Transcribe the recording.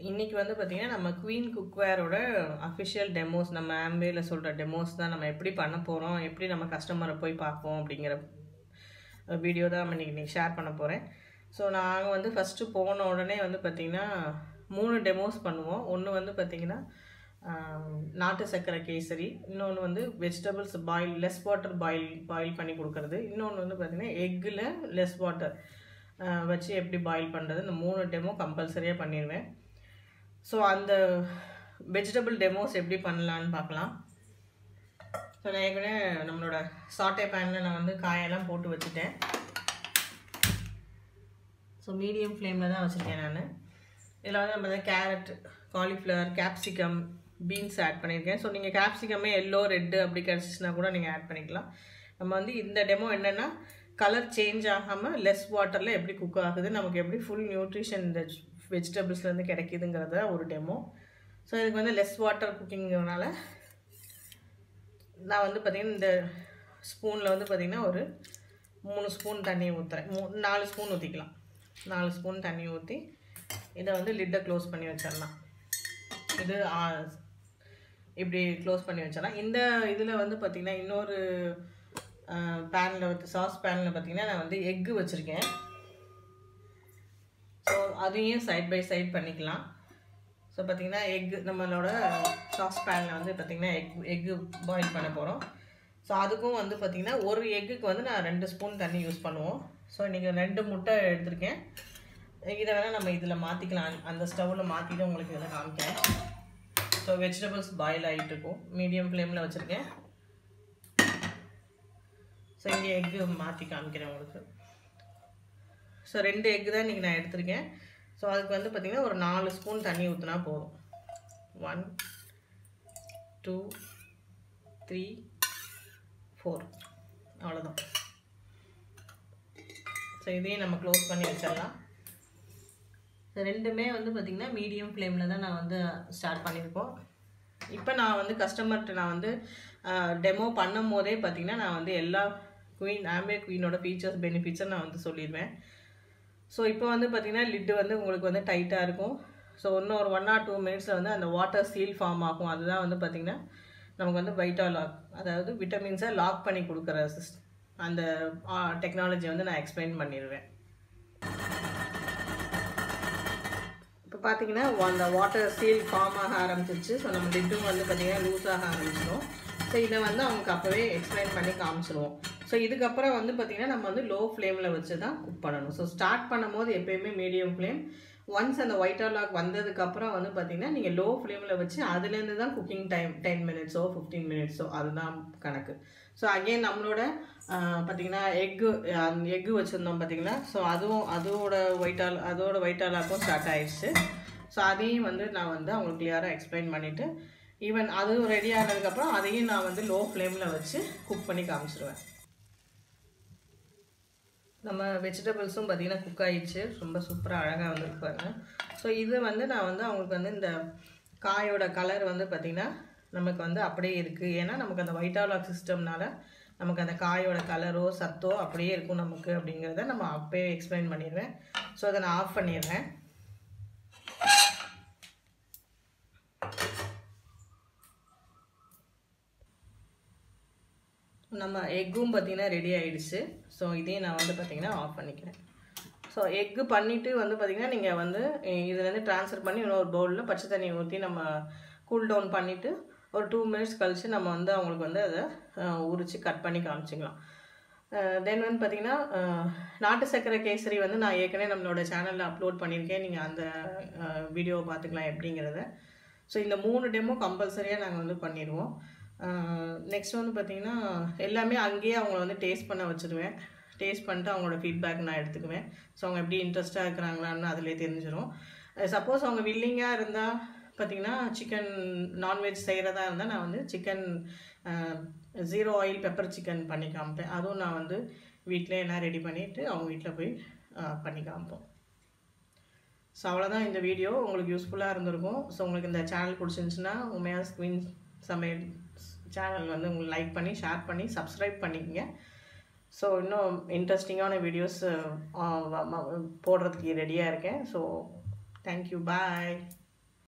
இன்னைக்கு வந்து பார்த்தீங்கன்னா நம்ம குவீன் குக்வேரோட அஃபிஷியல் டெமோஸ் நம்ம ஆம்பேல சொல்கிற டெமோஸ் தான் நம்ம எப்படி பண்ண போகிறோம் எப்படி நம்ம கஸ்டமரை போய் பார்ப்போம் அப்படிங்கிற வீடியோ தான் நம்ம இன்னைக்கு ஷேர் பண்ண போகிறேன் ஸோ நாங்கள் வந்து ஃபஸ்ட்டு போன உடனே வந்து பார்த்திங்கன்னா மூணு டெமோஸ் பண்ணுவோம் ஒன்று வந்து பார்த்திங்கன்னா ஆம், நாட்டு சர்க்கரை கேசரி இன்னொன்று வந்து vegetables boil less water boil boil பண்ணி கொடுக்கறது இன்னொன்று வந்து பார்த்திங்கன்னா எக்கில் லெஸ் வாட்டர் வச்சு எப்படி பாயில் பண்ணுறது இந்த மூணு டெமோ கம்பல்சரியாக பண்ணிடுவேன் ஸோ அந்த வெஜிடபிள் டெமோஸ் எப்படி பண்ணலான்னு பார்க்கலாம் ஸோ நான் ஏற்கனவே நம்மளோட சாட்டே பேனில் நான் வந்து காயெல்லாம் போட்டு வச்சுட்டேன் ஸோ மீடியம் ஃப்ளேமில் தான் வச்சுருக்கேன் நான் இதில் வந்து நம்ம carrot cauliflower capsicum beans add பண்ணியிருக்கேன் ஸோ நீங்கள் கேப்சிகமே எல்லோ ரெட்டு அப்படி கிடச்சிச்சின்னா கூட நீங்கள் ஆட் பண்ணிக்கலாம் நம்ம வந்து இந்த டெமோ என்னென்னா கலர் சேஞ்ச் ஆகாமல் லெஸ் வாட்டரில் எப்படி குக் ஆகுது நமக்கு எப்படி ஃபுல் நியூட்ரிஷன் இந்த வெஜிடபிள்ஸ்லேருந்து கிடைக்குதுங்கிறத ஒரு டெமோ ஸோ இதுக்கு வந்து லெஸ் வாட்டர் குக்கிங்கிறனால நான் வந்து பார்த்திங்கன்னா இந்த ஸ்பூனில் வந்து பார்த்திங்கன்னா ஒரு மூணு ஸ்பூன் தண்ணி ஊற்றுறேன் மூ நாலு ஸ்பூன் ஊற்றிக்கலாம் நாலு ஸ்பூன் தண்ணி ஊற்றி இதை வந்து லிட்டை க்ளோஸ் பண்ணி வச்சிடலாம் இது ஆ, இப்படி க்ளோஸ் பண்ணி வச்சிடலாம் இந்த இதில் வந்து பார்த்திங்கன்னா இன்னொரு பேனில் வந்து சாஸ் பேனில் பார்த்திங்கன்னா நான் வந்து எக்கு வச்சுருக்கேன் ஸோ அதையும் சைட் பை சைட் பண்ணிக்கலாம் ஸோ பார்த்திங்கன்னா எக் நம்மளோட சாஸ் பேனில் வந்து பார்த்திங்கன்னா எக் எக்கு பாயில் பண்ண போகிறோம் ஸோ அதுக்கும் வந்து பார்த்திங்கன்னா ஒரு எக்குக்கு வந்து நான் ரெண்டு ஸ்பூன் தண்ணி யூஸ் பண்ணுவோம் ஸோ இன்றைக்கி ரெண்டு முட்டை எடுத்திருக்கேன் இதை வேணால் நம்ம இதில் மாற்றிக்கலாம் அந்த ஸ்டவ்வில் மாற்றிட்டு உங்களுக்கு இதில் காமிக்கிறேன் ஸோ வெஜிடபிள்ஸ் பாயில் ஆகிட்டு இருக்கும் மீடியம் ஃப்ளேமில் வச்சுருக்கேன் ஸோ இங்கே எக்கு மாற்றி காமிக்கிறேன் உங்களுக்கு ஸோ ரெண்டு எக்கு தான் இன்றைக்கி நான் எடுத்திருக்கேன் ஸோ அதுக்கு வந்து பார்த்திங்கன்னா ஒரு நாலு ஸ்பூன் தண்ணி ஊற்றினா போதும் ஒன் டூ த்ரீ ஃபோர் அவ்வளோதான் ஸோ இதையும் நம்ம க்ளோஸ் பண்ணி வச்சிடலாம் ஸோ ரெண்டுமே வந்து பார்த்திங்கன்னா மீடியம் ஃப்ளேமில் தான் நான் வந்து ஸ்டார்ட் பண்ணியிருக்கோம் இப்போ நான் வந்து கஸ்டமர்கிட்ட நான் வந்து டெமோ பண்ணும் போதே பார்த்திங்கன்னா நான் வந்து எல்லா குயின் ஆம்பே குயினோட ஃபீச்சர்ஸ் பெனிஃபிட்ஸை நான் வந்து சொல்லிடுவேன் ஸோ இப்போ வந்து பார்த்திங்கன்னா லிட்டு வந்து உங்களுக்கு வந்து டைட்டாக இருக்கும் ஸோ இன்னும் ஒரு ஒன் ஆர் டூ மினிட்ஸில் வந்து அந்த வாட்டர் சீல் ஃபார்ம் ஆகும் அதுதான் வந்து பார்த்திங்கன்னா நமக்கு வந்து வைட்டா லாக் அதாவது விட்டமின்ஸை லாக் பண்ணி கொடுக்குற சிஸ் அந்த டெக்னாலஜி வந்து நான் எக்ஸ்பிளைன் பண்ணிடுவேன் இப்போ பார்த்தீங்கன்னா அந்த வாட்டர் சீல் ஃபார்ம் ஆக ஆரம்பிச்சிருச்சு ஸோ நம்ம லிட்டும் வந்து பார்த்திங்கன்னா லூஸ் ஆக ஆரம்பிச்சிடும் ஸோ இதை வந்து அவங்களுக்கு அப்போவே எக்ஸ்பிளைன் பண்ணி காமிச்சிருவோம் ஸோ இதுக்கப்புறம் வந்து பார்த்திங்கன்னா நம்ம வந்து லோ ஃப்ளேமில் வச்சு தான் குக் பண்ணணும் ஸோ ஸ்டார்ட் பண்ணும்போது எப்பயுமே மீடியம் ஃப்ளேம் ஒன்ஸ் அந்த ஒயிட் லாக் வந்ததுக்கப்புறம் வந்து பார்த்திங்கன்னா நீங்கள் லோ ஃப்ளேமில் வச்சு அதுலேருந்து தான் குக்கிங் டைம் டென் மினிட்ஸோ ஃபிஃப்டீன் மினிட்ஸோ அதுதான் கணக்கு ஸோ அகெயின் நம்மளோட பார்த்திங்கன்னா எக்கு எக்கு வச்சுருந்தோம் பார்த்திங்கன்னா ஸோ அதுவும் அதோட ஒயிட்டால் அதோட ஒயிட்டாலாக்கும் ஸ்டார்ட் ஆயிடுச்சு ஸோ அதையும் வந்து நான் வந்து அவங்களுக்கு கிளியராக எக்ஸ்பிளைன் பண்ணிவிட்டு ஈவன் அதுவும் ரெடி ஆனதுக்கப்புறம் அதையும் நான் வந்து லோ ஃப்ளேமில் வச்சு குக் பண்ணி காமிச்சிருவேன் நம்ம வெஜிடபிள்ஸும் பார்த்திங்கன்னா குக் ஆயிடுச்சு ரொம்ப சூப்பராக அழகாக வந்துருக்கு பாருங்க ஸோ இது வந்து நான் வந்து அவங்களுக்கு வந்து இந்த காயோட கலர் வந்து பார்த்திங்கன்னா நமக்கு வந்து அப்படியே இருக்குது ஏன்னா நமக்கு அந்த ஒயிட்டாலாக் சிஸ்டம்னால நமக்கு அந்த காயோட கலரோ சத்தோ அப்படியே இருக்கும் நமக்கு அப்படிங்கிறத நம்ம அப்பயே எக்ஸ்பிளைன் பண்ணிடுவேன் ஸோ அதை நான் ஆஃப் பண்ணிடுறேன் நம்ம எக்கும் பார்த்திங்கன்னா ரெடி ஆயிடுச்சு ஸோ இதையும் நான் வந்து பார்த்திங்கன்னா ஆஃப் பண்ணிக்கிறேன் ஸோ எக்கு பண்ணிவிட்டு வந்து பார்த்திங்கன்னா நீங்கள் வந்து இதுலேருந்து ட்ரான்ஸ்ஃபர் பண்ணி இன்னொரு பவுலில் பச்சை தண்ணி ஊற்றி நம்ம கூல் டவுன் பண்ணிவிட்டு ஒரு டூ மினிட்ஸ் கழித்து நம்ம வந்து அவங்களுக்கு வந்து அதை உரித்து கட் பண்ணி காமிச்சிக்கலாம் தென் வந்து பார்த்திங்கன்னா நாட்டு சர்க்கரை கேசரி வந்து நான் ஏற்கனவே நம்மளோட சேனலில் அப்லோட் பண்ணியிருக்கேன் நீங்கள் அந்த வீடியோவை பார்த்துக்கலாம் எப்படிங்கிறத ஸோ இந்த மூணு டெமோ கம்பல்சரியாக நாங்கள் வந்து பண்ணிடுவோம் நெக்ஸ்ட் வந்து பார்த்திங்கன்னா எல்லாமே அங்கேயே அவங்கள வந்து டேஸ்ட் பண்ண வச்சுருவேன் டேஸ்ட் பண்ணிட்டு அவங்களோட ஃபீட்பேக் நான் எடுத்துக்குவேன் ஸோ அவங்க எப்படி இன்ட்ரெஸ்ட்டாக இருக்கிறாங்களான்னு அதிலே தெரிஞ்சிடும் சப்போஸ் அவங்க வில்லிங்காக இருந்தால் பார்த்திங்கன்னா சிக்கன் நான்வெஜ் செய்கிறதா இருந்தால் நான் வந்து chicken zero oil pepper chicken பண்ணி காமிப்பேன் அதுவும் நான் வந்து வீட்டிலே எல்லாம் ரெடி பண்ணிவிட்டு அவங்க வீட்டில் போய் பண்ணி காமிப்போம் ஸோ அவ்வளோதான் இந்த வீடியோ உங்களுக்கு யூஸ்ஃபுல்லாக இருந்திருக்கும் ஸோ உங்களுக்கு இந்த சேனல் பிடிச்சிருந்துச்சுன்னா உண்மையாக ஸ்க்ரீன் சமையல் சேனல் வந்து உங்களுக்கு லைக் பண்ணி ஷேர் பண்ணி சப்ஸ்கிரைப் பண்ணிக்கங்க ஸோ இன்னும் இன்ட்ரெஸ்டிங்கான வீடியோஸ் போடுறதுக்கு ரெடியாக இருக்கேன் ஸோ தேங்க்யூ பாய்